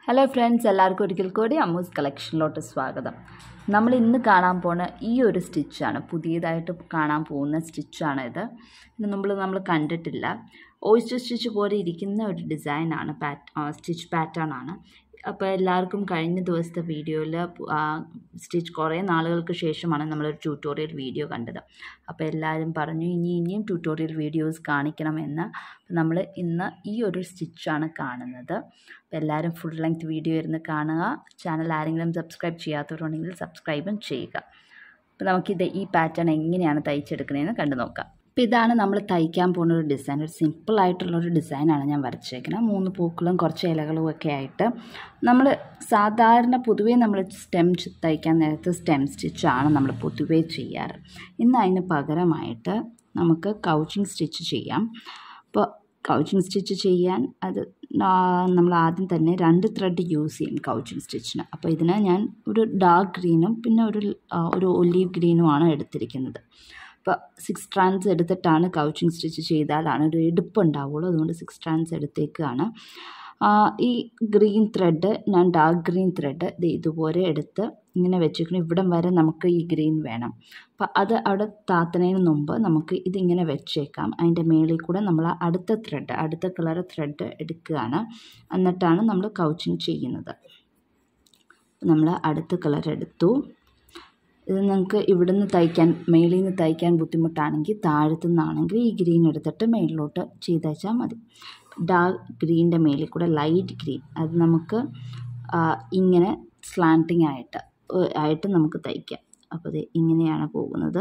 hello friends എല്ലാവർക്കും ഒരിക്കൽ കൂടി അമ്മൂസ് കളക്ഷനിലോട്ട് സ്വാഗതം നമ്മൾ ഇന്ന് കാണാൻ പോണ ഈ ഒരു സ്റ്റിച്ചാണ് പുതിയതായിട്ട് കാണാൻ പോകുന്ന സ്റ്റിച്ചാണ് ഇത് ഇത് നമ്മൾ നമ്മൾ കണ്ടിട്ടില്ല ഓയിസ്റ്റർ സ്റ്റിച്ച് പോലെ ഇരിക്കുന്ന ഒരു ഡിസൈനാണ് പാറ്റ് സ്റ്റിച്ച് പാറ്റേൺ ആണ് അപ്പോൾ എല്ലാവർക്കും കഴിഞ്ഞ ദിവസത്തെ വീഡിയോയിൽ സ്റ്റിച്ച് കുറേ നാളുകൾക്ക് ശേഷമാണ് നമ്മളൊരു ട്യൂട്ടോറിയൽ വീഡിയോ കണ്ടത് അപ്പോൾ എല്ലാവരും പറഞ്ഞു ഇനി ഇനിയും ട്യൂട്ടോറിയൽ വീഡിയോസ് കാണിക്കണമെന്ന് നമ്മൾ ഇന്ന് ഈ ഒരു സ്റ്റിച്ചാണ് കാണുന്നത് അപ്പോൾ എല്ലാവരും ഫുൾ ലെങ്ത് വീഡിയോ ഇരുന്ന് കാണുക ചാനൽ ആരെങ്കിലും സബ്സ്ക്രൈബ് ചെയ്യാത്തവരുണ്ടെങ്കിൽ സബ്സ്ക്രൈബും ചെയ്യുക അപ്പോൾ നമുക്കിത് ഈ പാറ്റേൺ എങ്ങനെയാണ് തയ്ച്ചെടുക്കുന്നതെന്ന് കണ്ടു നോക്കാം അപ്പോൾ ഇതാണ് നമ്മൾ തയ്ക്കാൻ പോകുന്ന ഒരു ഡിസൈൻ ഒരു സിമ്പിളായിട്ടുള്ളൊരു ഡിസൈനാണ് ഞാൻ വരച്ചേക്കുന്നത് മൂന്ന് പൂക്കളും കുറച്ച് ഇലകളും ഒക്കെ ആയിട്ട് നമ്മൾ സാധാരണ പൊതുവേ നമ്മൾ സ്റ്റെം തയ്ക്കാൻ നേരത്ത് സ്റ്റെം സ്റ്റിച്ചാണ് നമ്മൾ പൊതുവേ ചെയ്യാറ് ഇന്ന് അതിന് പകരമായിട്ട് നമുക്ക് കൗച്ചിങ് സ്റ്റിച്ച് ചെയ്യാം അപ്പോൾ കൗച്ചിങ് സ്റ്റിച്ച് ചെയ്യാൻ അത് നമ്മൾ ആദ്യം തന്നെ രണ്ട് ത്രെഡ് യൂസ് ചെയ്യും കൗച്ചിങ് സ്റ്റിച്ചിന് അപ്പോൾ ഇതിന് ഞാൻ ഒരു ഡാർക്ക് ഗ്രീനും പിന്നെ ഒരു ഒരു ഒലീവ് ഗ്രീനുമാണ് എടുത്തിരിക്കുന്നത് അപ്പോൾ സിക്സ് സ്ട്രാൻഡ്സ് എടുത്തിട്ടാണ് കൗച്ചിങ് സ്റ്റിച്ച് ചെയ്താലാണ് ഒരു എടുപ്പ് ഉണ്ടാവുള്ളൂ അതുകൊണ്ട് സിക്സ് സ്ട്രാൻഡ്സ് എടുത്തേക്കാണ് ഈ ഗ്രീൻ ത്രെഡ് ഞാൻ ഡാർക്ക് ഗ്രീൻ ത്രെഡ് ഇത് ഇതുപോലെ എടുത്ത് ഇങ്ങനെ വെച്ചിരിക്കണം ഇവിടം വരെ നമുക്ക് ഈ ഗ്രീൻ വേണം അപ്പോൾ അത് അവിടെ താത്തണതിന് മുമ്പ് നമുക്ക് ഇതിങ്ങനെ വെച്ചേക്കാം അതിൻ്റെ മേളിൽ കൂടെ നമ്മൾ അടുത്ത ത്രെഡ് അടുത്ത കളർ ത്രെഡ് എടുക്കുകയാണ് എന്നിട്ടാണ് നമ്മൾ കൗച്ചിങ് ചെയ്യുന്നത് നമ്മൾ അടുത്ത കളർ എടുത്തു ഇത് നിങ്ങൾക്ക് ഇവിടുന്ന് തയ്ക്കാൻ മേളിൽ നിന്ന് തയ്ക്കാൻ ബുദ്ധിമുട്ടാണെങ്കിൽ താഴത്തു നിന്നാണെങ്കിൽ ഈ ഗ്രീൻ എടുത്തിട്ട് മേളിലോട്ട് ചെയ്തയച്ചാൽ മതി ഡാർക്ക് ഗ്രീൻ്റെ മേളിൽ കൂടെ ലൈറ്റ് ഗ്രീൻ അത് നമുക്ക് ഇങ്ങനെ സ്ലാൻറ്റിങ് ആയിട്ട് ആയിട്ട് നമുക്ക് തയ്ക്കാം അപ്പോൾ ഇത് ഇങ്ങനെയാണ് പോകുന്നത്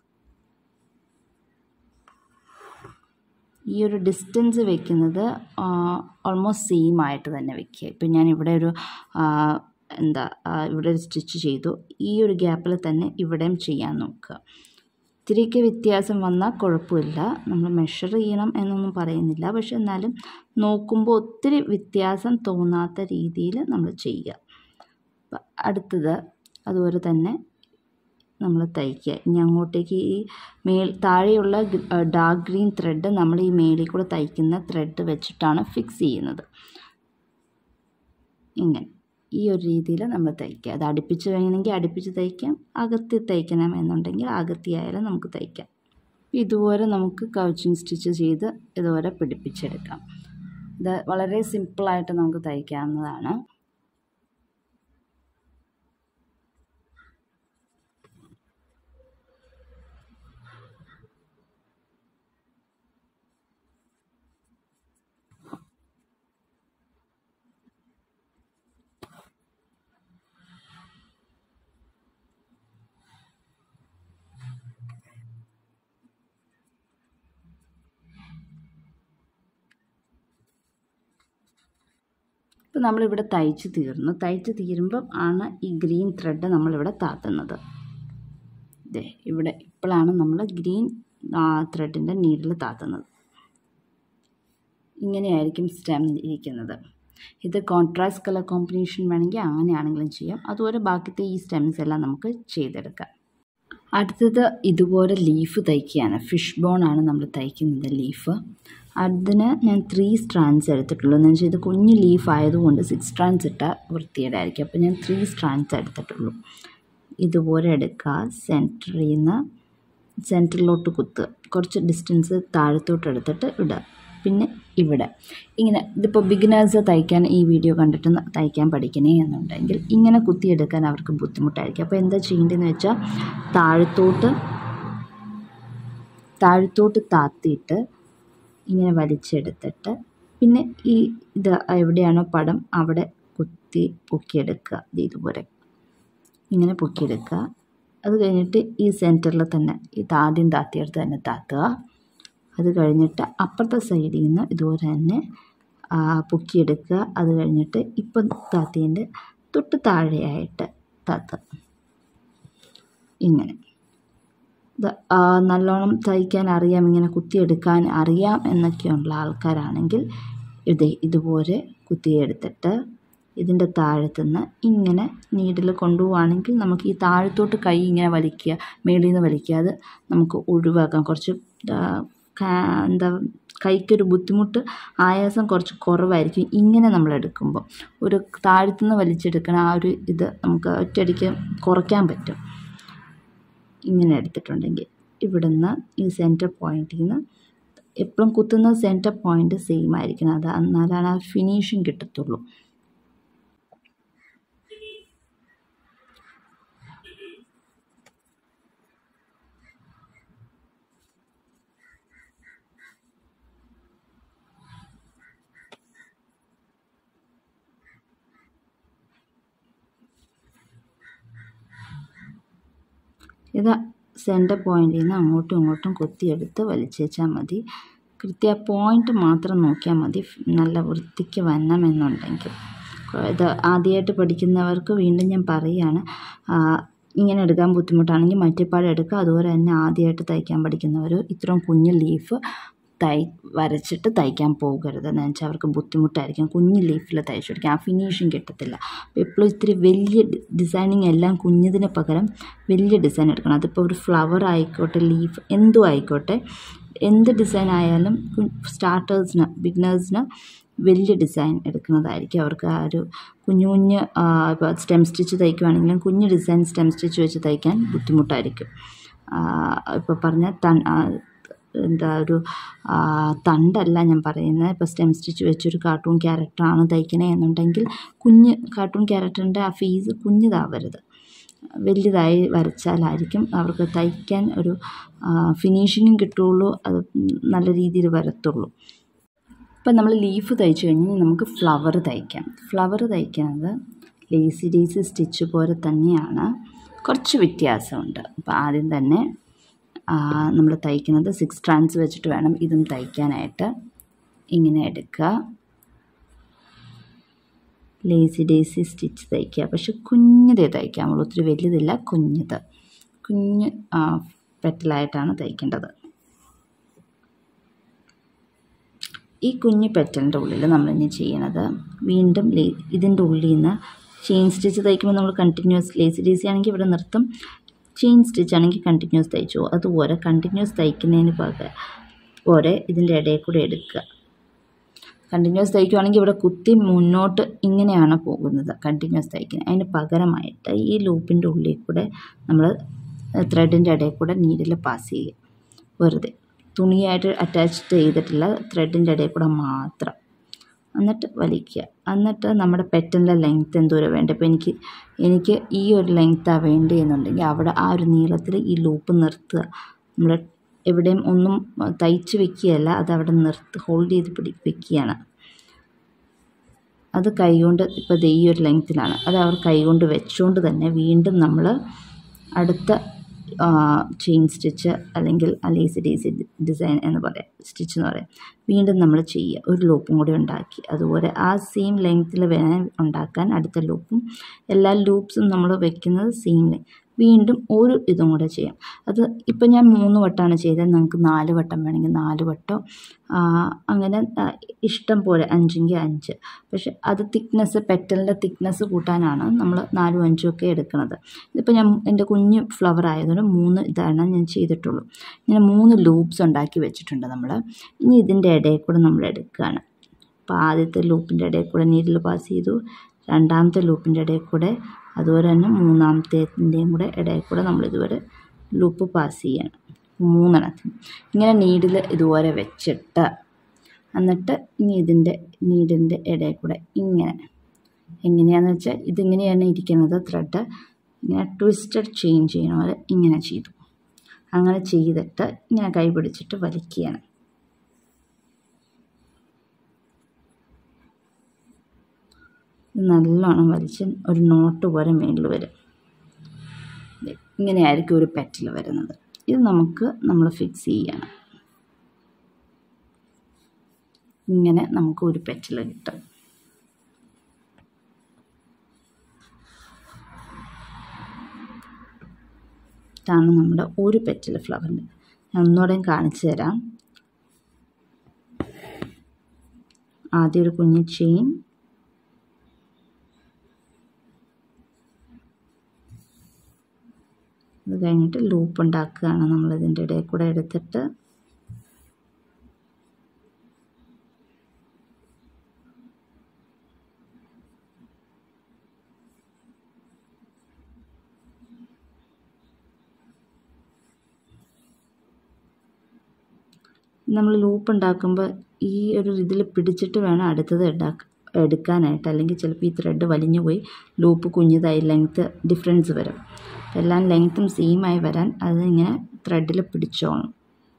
ഈ ഒരു ഡിസ്റ്റൻസ് വെക്കുന്നത് ഓൾമോസ്റ്റ് സെയിം ആയിട്ട് തന്നെ വെക്കുക ഇപ്പം ഞാൻ ഇവിടെ ഒരു എന്താ ഇവിടെ ഒരു സ്റ്റിച്ച് ചെയ്തു ഈ ഒരു ഗ്യാപ്പിൽ തന്നെ ഇവിടെയും ചെയ്യാൻ നോക്കുക ഇത്തിരിയൊക്കെ വ്യത്യാസം വന്നാൽ കുഴപ്പമില്ല നമ്മൾ മെഷർ ചെയ്യണം എന്നൊന്നും പറയുന്നില്ല പക്ഷെ എന്നാലും നോക്കുമ്പോൾ ഒത്തിരി വ്യത്യാസം തോന്നാത്ത രീതിയിൽ നമ്മൾ ചെയ്യുക അടുത്തത് അതുപോലെ തന്നെ നമ്മൾ തയ്ക്കുക ഇനി അങ്ങോട്ടേക്ക് ഈ മേൽ താഴെയുള്ള ഡാർക്ക് ഗ്രീൻ ത്രെഡ് നമ്മൾ ഈ മേലിൽ കൂടെ തയ്ക്കുന്ന ത്രെഡ് വെച്ചിട്ടാണ് ഫിക്സ് ചെയ്യുന്നത് ഇങ്ങനെ ഈ ഒരു രീതിയിൽ നമ്മൾ തയ്ക്കുക അത് അടുപ്പിച്ച് വേണമെങ്കിൽ അടുപ്പിച്ച് തയ്ക്കാം അകത്തി തയ്ക്കണം എന്നുണ്ടെങ്കിൽ അകത്തിയായാലും നമുക്ക് തയ്ക്കാം ഇതുപോലെ നമുക്ക് കൗച്ചിങ് സ്റ്റിച്ച് ചെയ്ത് ഇതുപോലെ പിടിപ്പിച്ചെടുക്കാം ഇത് വളരെ സിമ്പിളായിട്ട് നമുക്ക് തയ്ക്കാവുന്നതാണ് ഇപ്പോൾ നമ്മളിവിടെ തയ്ച്ച് തീർന്നു തയ്ച്ച് തീരുമ്പം ആണ് ഈ ഗ്രീൻ ത്രെഡ് നമ്മളിവിടെ താത്തുന്നത് ഇതേ ഇവിടെ ഇപ്പോഴാണ് നമ്മൾ ഗ്രീൻ ത്രെഡിൻ്റെ നീഡിൽ താത്തുന്നത് ഇങ്ങനെയായിരിക്കും സ്റ്റെം ഇരിക്കുന്നത് ഇത് കോൺട്രാസ്റ്റ് കളർ കോമ്പിനേഷൻ വേണമെങ്കിൽ അങ്ങനെയാണെങ്കിലും ചെയ്യാം അതുപോലെ ബാക്കിത്തെ ഈ സ്റ്റെംസ് എല്ലാം നമുക്ക് ചെയ്തെടുക്കാം അടുത്തത് ഇതുപോലെ ലീഫ് തയ്ക്കുകയാണ് ഫിഷ് ബോൺ ആണ് നമ്മൾ തയ്ക്കുന്നത് ലീഫ് അതിന് ഞാൻ ത്രീ സ്ട്രാൻഡ്സ് എടുത്തിട്ടുള്ളൂ എന്ന് വെച്ചാൽ ഇത് കുഞ്ഞ് ലീഫ് ആയതുകൊണ്ട് സിക്സ് സ്ട്രാൻഡ്സ് ഇട്ടാൽ വൃത്തിയേടായിരിക്കും അപ്പോൾ ഞാൻ ത്രീ സ്ട്രാൻഡ്സ് എടുത്തിട്ടുള്ളൂ ഇതുപോലെ എടുക്കുക സെൻറ്ററിൽ നിന്ന് സെൻറ്ററിലോട്ട് കുത്തുക കുറച്ച് ഡിസ്റ്റൻസ് താഴത്തോട്ട് എടുത്തിട്ട് ഇടുക പിന്നെ ഇവിടെ ഇങ്ങനെ ഇതിപ്പോൾ ബിഗിനേഴ്സ് തയ്ക്കാൻ ഈ വീഡിയോ കണ്ടിട്ട് തയ്ക്കാൻ പഠിക്കണേ എന്നുണ്ടെങ്കിൽ ഇങ്ങനെ കുത്തിയെടുക്കാൻ അവർക്ക് ബുദ്ധിമുട്ടായിരിക്കും അപ്പോൾ എന്താ ചെയ്യേണ്ടതെന്ന് വെച്ചാൽ താഴത്തോട്ട് താഴത്തോട്ട് താത്തിയിട്ട് ഇങ്ങനെ വലിച്ചെടുത്തിട്ട് പിന്നെ ഈ ഇത് എവിടെയാണോ പടം അവിടെ കുത്തി പൊക്കിയെടുക്കുക ഇതുപോലെ ഇങ്ങനെ പൊക്കിയെടുക്കുക അത് കഴിഞ്ഞിട്ട് ഈ സെൻറ്ററിൽ തന്നെ ഇത് ആദ്യം താത്തിയെടുത്ത് തന്നെ താത്തുക അത് കഴിഞ്ഞിട്ട് അപ്പുറത്തെ സൈഡിൽ നിന്ന് ഇതുപോലെ തന്നെ പൊക്കിയെടുക്കുക അത് കഴിഞ്ഞിട്ട് ഇപ്പം താത്തിൻ്റെ തൊട്ട് താഴെയായിട്ട് താത്തുക ഇങ്ങനെ ഇത് നല്ലോണം തയ്ക്കാൻ അറിയാം ഇങ്ങനെ കുത്തിയെടുക്കാൻ അറിയാം എന്നൊക്കെയുള്ള ആൾക്കാരാണെങ്കിൽ ഇത് ഇതുപോലെ കുത്തിയെടുത്തിട്ട് ഇതിൻ്റെ താഴത്തുനിന്ന് ഇങ്ങനെ നീഡിൽ കൊണ്ടുപോവുകയാണെങ്കിൽ നമുക്ക് ഈ താഴത്തോട്ട് കൈ ഇങ്ങനെ വലിക്കുക മേളിൽ നിന്ന് വലിക്കുക അത് നമുക്ക് ഒഴിവാക്കാം കുറച്ച് എന്താ കൈക്കൊരു ബുദ്ധിമുട്ട് ആയാസം കുറച്ച് കുറവായിരിക്കും ഇങ്ങനെ നമ്മൾ എടുക്കുമ്പോൾ ഒരു താഴത്തുനിന്ന് വലിച്ചെടുക്കണ ആ ഒരു ഇത് നമുക്ക് ഒറ്റയടിക്ക് കുറയ്ക്കാൻ പറ്റും ഇങ്ങനെ എടുത്തിട്ടുണ്ടെങ്കിൽ ഇവിടുന്ന് ഈ സെൻറ്റർ പോയിന്റിൽ നിന്ന് എപ്പോഴും കുത്തുന്ന സെൻറ്റർ പോയിന്റ് സെയിം ആയിരിക്കണം അത് എന്നാലാണ് ആ ഫിനിഷിങ് കിട്ടത്തുള്ളൂ ഇത് സെൻറ്റർ പോയിന്റിൽ നിന്ന് അങ്ങോട്ടും ഇങ്ങോട്ടും കുത്തിയെടുത്ത് വലിച്ചേച്ചാൽ മതി കൃത്യ പോയിന്റ് മാത്രം നോക്കിയാൽ മതി നല്ല വൃത്തിക്ക് വരണമെന്നുണ്ടെങ്കിൽ ഇത് ആദ്യമായിട്ട് പഠിക്കുന്നവർക്ക് വീണ്ടും ഞാൻ പറയുകയാണ് ഇങ്ങനെ എടുക്കാൻ ബുദ്ധിമുട്ടാണെങ്കിൽ മറ്റേപ്പാട് എടുക്കുക അതുപോലെ തന്നെ ആദ്യമായിട്ട് തയ്ക്കാൻ പഠിക്കുന്നവർ ഇത്രയും കുഞ്ഞ് ലീഫ് തൈ വരച്ചിട്ട് തയ്ക്കാൻ പോകരുത് എന്ന് വെച്ചാൽ അവർക്ക് ബുദ്ധിമുട്ടായിരിക്കും കുഞ്ഞ് ലീഫിൽ തയ്ച്ചു കൊടുക്കുക ആ ഫിനിഷിങ് കിട്ടത്തില്ല അപ്പോൾ എപ്പോഴും ഇത്തിരി വലിയ ഡിസൈനിങ് എല്ലാം കുഞ്ഞതിന് പകരം വലിയ ഡിസൈൻ എടുക്കണം അതിപ്പോൾ ഒരു ഫ്ലവർ ആയിക്കോട്ടെ ലീഫ് എന്തും ആയിക്കോട്ടെ എന്ത് ഡിസൈൻ ആയാലും സ്റ്റാർട്ടേഴ്സിന് ബിഗിനേഴ്സിന് വലിയ ഡിസൈൻ എടുക്കുന്നതായിരിക്കും അവർക്ക് ആ ഒരു കുഞ്ഞു കുഞ്ഞ് ഇപ്പോൾ സ്റ്റെം സ്റ്റിച്ച് തയ്ക്കുവാണെങ്കിലും കുഞ്ഞ് ഡിസൈൻ സ്റ്റെം സ്റ്റിച്ച് വെച്ച് തയ്ക്കാൻ ബുദ്ധിമുട്ടായിരിക്കും ഇപ്പോൾ പറഞ്ഞ തൺ എന്താ ഒരു തണ്ടല്ല ഞാൻ പറയുന്നത് ഇപ്പോൾ സ്റ്റെം സ്റ്റിച്ച് വെച്ചൊരു കാർട്ടൂൺ ക്യാരക്ടറാണ് തയ്ക്കണേ എന്നുണ്ടെങ്കിൽ കുഞ്ഞ് കാർട്ടൂൺ ക്യാരക്ടറിൻ്റെ ആ ഫീസ് കുഞ്ഞിതാവരുത് വലുതായി വരച്ചാലായിരിക്കും അവർക്ക് തയ്ക്കാൻ ഒരു ഫിനിഷിങ്ങും കിട്ടുള്ളൂ അത് നല്ല രീതിയിൽ വരത്തുള്ളൂ ഇപ്പം നമ്മൾ ലീഫ് തയ്ച്ചു കഴിഞ്ഞാൽ നമുക്ക് ഫ്ലവർ തയ്ക്കാം ഫ്ലവർ തയ്ക്കുന്നത് ലേസി ഡേസി സ്റ്റിച്ച് പോലെ തന്നെയാണ് കുറച്ച് വ്യത്യാസമുണ്ട് അപ്പോൾ ആദ്യം തന്നെ നമ്മൾ തയ്ക്കുന്നത് സിക്സ് സ്ട്രാൻഡ്സ് വെച്ചിട്ട് വേണം ഇതും തയ്ക്കാനായിട്ട് ഇങ്ങനെ എടുക്കുക ലേസി ഡേസി സ്റ്റിച്ച് തയ്ക്കുക പക്ഷെ കുഞ്ഞതേ തയ്ക്കാമുള്ളൂ ഒത്തിരി വലുതില്ല കുഞ്ഞത് കുഞ്ഞ് പെറ്റലായിട്ടാണ് തയ്ക്കേണ്ടത് ഈ കുഞ്ഞ് പെറ്റലിൻ്റെ ഉള്ളിൽ നമ്മൾ ഇനി ചെയ്യണത് വീണ്ടും ലേ ഇതിൻ്റെ ഉള്ളിൽ നിന്ന് ചെയിൻ സ്റ്റിച്ച് തയ്ക്കുമ്പോൾ നമ്മൾ കണ്ടിന്യൂസ് ലേസി ഡേസി ആണെങ്കിൽ ഇവിടെ നിർത്തും ചെയിൻ സ്റ്റിച്ച് ആണെങ്കിൽ കണ്ടിന്യൂസ് തയ്ച്ചു അതുപോലെ കണ്ടിന്യൂസ് തയ്ക്കുന്നതിന് പകരം പോലെ ഇതിൻ്റെ ഇടയിൽ കൂടെ എടുക്കുക കണ്ടിന്യൂസ് തയ്ക്കുവാണെങ്കിൽ ഇവിടെ കുത്തി മുന്നോട്ട് ഇങ്ങനെയാണ് പോകുന്നത് കണ്ടിന്യൂസ് തയ്ക്കുന്നത് അതിന് പകരമായിട്ട് ഈ ലൂപ്പിൻ്റെ ഉള്ളിൽ കൂടെ നമ്മൾ ത്രെഡിൻ്റെ ഇടയിൽ കൂടെ നീഡിൽ പാസ് ചെയ്യുക വെറുതെ തുണിയായിട്ട് അറ്റാച്ച് ചെയ്തിട്ടില്ല ത്രെഡിൻ്റെ ഇടയിൽ കൂടെ മാത്രം എന്നിട്ട് വലിക്കുക എന്നിട്ട് നമ്മുടെ പെറ്റലിൻ്റെ ലെങ്ത്ത് എന്തോരം വേണ്ട ഇപ്പോൾ എനിക്ക് എനിക്ക് ഈ ഒരു ലെങ്ത്താണ് വേണ്ടതെന്നുണ്ടെങ്കിൽ അവിടെ ആ ഒരു നീളത്തിൽ ഈ ലൂപ്പ് നിർത്തുക നമ്മൾ എവിടെയും ഒന്നും തയ്ച്ച് വെക്കുകയല്ല അത് അവിടെ നിർത്ത് ഹോൾഡ് ചെയ്ത് പിടി വെക്കുകയാണ് അത് കൈകൊണ്ട് ഇപ്പോൾ ഈ ഒരു ലെങ്ത്തിലാണ് അത് അവർ കൈകൊണ്ട് വെച്ചുകൊണ്ട് തന്നെ വീണ്ടും നമ്മൾ അടുത്ത ചെയിൻ സ്റ്റിച്ച് അല്ലെങ്കിൽ ലേസി ഡേസി ഡിസൈൻ എന്ന് പറയാം സ്റ്റിച്ച് എന്ന് പറയാം വീണ്ടും നമ്മൾ ചെയ്യുക ഒരു ലൂപ്പും കൂടി ഉണ്ടാക്കി അതുപോലെ ആ സെയിം ലെങ്ത്തിൽ വേണം ഉണ്ടാക്കാൻ അടുത്ത ലൂപ്പും എല്ലാ ലൂപ്സും നമ്മൾ വെക്കുന്നത് സെയിം ലെങ്ത് വീണ്ടും ഒരു ഇതും കൂടെ ചെയ്യാം അത് ഇപ്പം ഞാൻ മൂന്ന് വട്ടമാണ് ചെയ്തത് നിങ്ങൾക്ക് നാല് വട്ടം വേണമെങ്കിൽ നാല് വട്ടം അങ്ങനെ ഇഷ്ടം പോലെ അഞ്ചെങ്കിൽ അഞ്ച് പക്ഷെ അത് തിക്നെസ് പെറ്റലിൻ്റെ തിക്നെസ് കൂട്ടാനാണ് നമ്മൾ നാലും അഞ്ചും ഒക്കെ എടുക്കുന്നത് ഇതിപ്പോൾ ഞാൻ എൻ്റെ കുഞ്ഞ് ഫ്ലവർ ആയതുകൊണ്ട് മൂന്ന് ഇതാണ് ഞാൻ ചെയ്തിട്ടുള്ളൂ ഇങ്ങനെ മൂന്ന് ലൂപ്സ് ഉണ്ടാക്കി വെച്ചിട്ടുണ്ട് നമ്മൾ ഇനി ഇതിൻ്റെ ഇടയിൽ കൂടെ നമ്മൾ എടുക്കുകയാണ് അപ്പോൾ ആദ്യത്തെ ലൂപ്പിൻ്റെ ഇടയിൽ കൂടെ നീരിൽ പാസ് ചെയ്തു രണ്ടാമത്തെ ലൂപ്പിൻ്റെ ഇടയിൽ കൂടെ അതുപോലെ തന്നെ മൂന്നാമത്തേതിൻ്റെയും കൂടെ ഇടയിൽ കൂടെ നമ്മൾ ഇതുവരെ ലൂപ്പ് പാസ് ചെയ്യണം മൂന്നെണ്ണത്തിന് ഇങ്ങനെ നീഡിൽ ഇതുപോലെ വെച്ചിട്ട് എന്നിട്ട് ഇനി ഇതിൻ്റെ നീഡിൻ്റെ ഇടയിൽ കൂടെ ഇങ്ങനെ എങ്ങനെയാണെന്ന് വെച്ചാൽ ഇതിങ്ങനെയാണ് ഇരിക്കുന്നത് ത്രെഡ് ഇങ്ങനെ ട്വിസ്റ്റഡ് ചെയിൻ ചെയ്യണ പോലെ ഇങ്ങനെ ചെയ്തു അങ്ങനെ ചെയ്തിട്ട് ഇങ്ങനെ കൈ പിടിച്ചിട്ട് വലിക്കുകയാണ് നല്ലോണം വലിച്ച് ഒരു നോട്ട് പോലെ മേളിൽ വരും ഇങ്ങനെയായിരിക്കും ഒരു പെറ്റിൽ വരുന്നത് ഇത് നമുക്ക് നമ്മൾ ഫിക്സ് ചെയ്യണം ഇങ്ങനെ നമുക്ക് ഒരു പെറ്റിൽ കിട്ടും ഇതാണ് നമ്മുടെ ഒരു പെറ്റിൽ ഫ്ലവറിൻ്റെ ഞാൻ ഒന്നുകൂടെയും കാണിച്ചു തരാം ആദ്യം ഒരു കുഞ്ഞ് ചെയിൻ അത് കഴിഞ്ഞിട്ട് ലൂപ്പ് ഉണ്ടാക്കുകയാണ് നമ്മൾ ഇതിൻ്റെ ഇടയിൽ കൂടെ എടുത്തിട്ട് നമ്മൾ ലൂപ്പ് ഉണ്ടാക്കുമ്പോൾ ഈ ഒരു ഇതിൽ പിടിച്ചിട്ട് വേണം അടുത്തത് ഉണ്ടാക്ക എടുക്കാനായിട്ട് അല്ലെങ്കിൽ ചിലപ്പോൾ ഈ ത്രെഡ് വലിഞ്ഞു പോയി ലൂപ്പ് കുഞ്ഞതായി ലെങ്ത്ത് ഡിഫറൻസ് വരും അപ്പോൾ എല്ലാം ലെങ്ത്തും സെയിമായി വരാൻ അത് ഇങ്ങനെ ത്രെഡിൽ പിടിച്ചോണം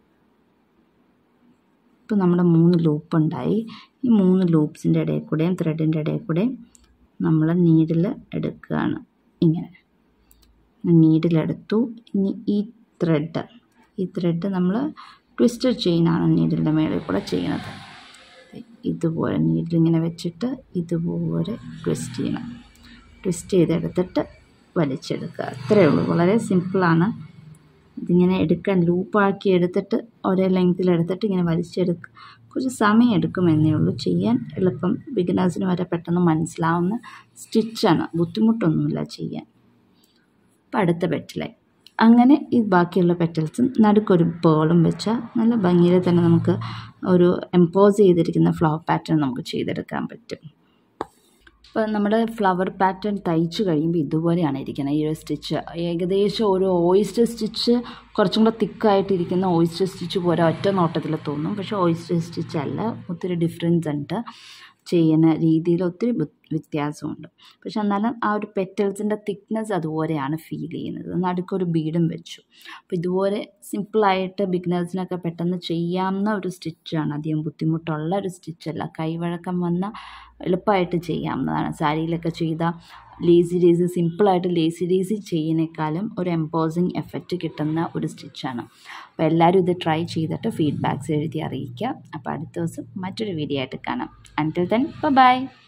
ഇപ്പോൾ നമ്മുടെ മൂന്ന് ലൂപ്പ് ഉണ്ടായി ഈ മൂന്ന് ലൂപ്സിൻ്റെ ഇടയിൽ കൂടെയും ത്രെഡിൻ്റെ ഇടയിൽ കൂടെയും നമ്മൾ നീഡിൽ എടുക്കുകയാണ് ഇങ്ങനെ നീഡിലെടുത്തു ഇനി ഈ ത്രെഡ് ഈ ത്രെഡ് നമ്മൾ ട്വിസ്റ്റർ ചെയിനാണ് നീഡിലിൻ്റെ മേളിൽ കൂടെ ചെയ്യുന്നത് ഇതുപോലെ നീഡിൽ ഇങ്ങനെ വെച്ചിട്ട് ഇതുപോലെ ട്വിസ്റ്റ് ചെയ്യണം ട്വിസ്റ്റ് ചെയ്തെടുത്തിട്ട് വലിച്ചെടുക്കുക അത്രയേ ഉള്ളൂ വളരെ സിമ്പിളാണ് ഇതിങ്ങനെ എടുക്കാൻ ലൂപ്പാക്കി എടുത്തിട്ട് ഒരേ ലെങ്ത്തിൽ എടുത്തിട്ട് ഇങ്ങനെ വലിച്ചെടുക്കുക കുറച്ച് സമയം എടുക്കുമെന്നേ ഉള്ളൂ ചെയ്യാൻ എളുപ്പം ബിഗിനേഴ്സിന് വരെ പെട്ടെന്ന് മനസ്സിലാവുന്ന സ്റ്റിച്ചാണ് ബുദ്ധിമുട്ടൊന്നുമില്ല ചെയ്യാൻ അപ്പം അടുത്ത പെറ്റലായി അങ്ങനെ ഈ ബാക്കിയുള്ള പെറ്റൽസും നടുക്കൊരു പേളും വെച്ചാൽ നല്ല ഭംഗിയിൽ തന്നെ നമുക്ക് ഒരു എംപോസ് ചെയ്തിരിക്കുന്ന ഫ്ലവർ പാറ്റേൺ നമുക്ക് ചെയ്തെടുക്കാൻ പറ്റും അപ്പോൾ നമ്മുടെ ഫ്ലവർ പാറ്റേൺ തയ്ച്ച് കഴിയുമ്പോൾ ഇതുപോലെയാണ് ഇരിക്കുന്നത് ഈ ഒരു സ്റ്റിച്ച് ഏകദേശം ഒരു ഓയിസ്റ്റർ സ്റ്റിച്ച് കുറച്ചും കൂടെ തിക്കായിട്ടിരിക്കുന്ന ഓയിസ്റ്റർ സ്റ്റിച്ച് പോലെ ഒറ്റ നോട്ടത്തിൽ തോന്നും പക്ഷേ ഓയിസ്റ്റർ സ്റ്റിച്ച് അല്ല ഒത്തിരി ഡിഫറൻസ് ഉണ്ട് ചെയ്യുന്ന രീതിയിൽ ഒത്തിരി വ്യത്യാസമുണ്ട് പക്ഷെ എന്നാലും ആ ഒരു പെറ്റൽസിൻ്റെ തിക്നെസ് അതുപോലെയാണ് ഫീൽ ചെയ്യുന്നത് നടുക്കൊരു ബീഡും വെച്ചു അപ്പോൾ ഇതുപോലെ സിമ്പിളായിട്ട് ബിഗിനേഴ്സിനൊക്കെ പെട്ടെന്ന് ചെയ്യാവുന്ന ഒരു സ്റ്റിച്ചാണ് അധികം ബുദ്ധിമുട്ടുള്ള ഒരു സ്റ്റിച്ചല്ല കൈവഴക്കം വന്ന എളുപ്പമായിട്ട് ചെയ്യാവുന്നതാണ് സാരിയിലൊക്കെ ചെയ്ത ലേസി ലേസി സിമ്പിളായിട്ട് ലേസി ലേസി ചെയ്യുന്നേക്കാളും ഒരു എംപോസിങ് എഫക്റ്റ് കിട്ടുന്ന ഒരു സ്റ്റിച്ചാണ് അപ്പോൾ എല്ലാവരും ഇത് ട്രൈ ചെയ്തിട്ട് ഫീഡ്ബാക്ക്സ് എഴുതി അറിയിക്കുക അപ്പോൾ അടുത്ത ദിവസം മറ്റൊരു വീഡിയോ ആയിട്ട് കാണാം അൻറ്റിൽ ദെൻ ബൈ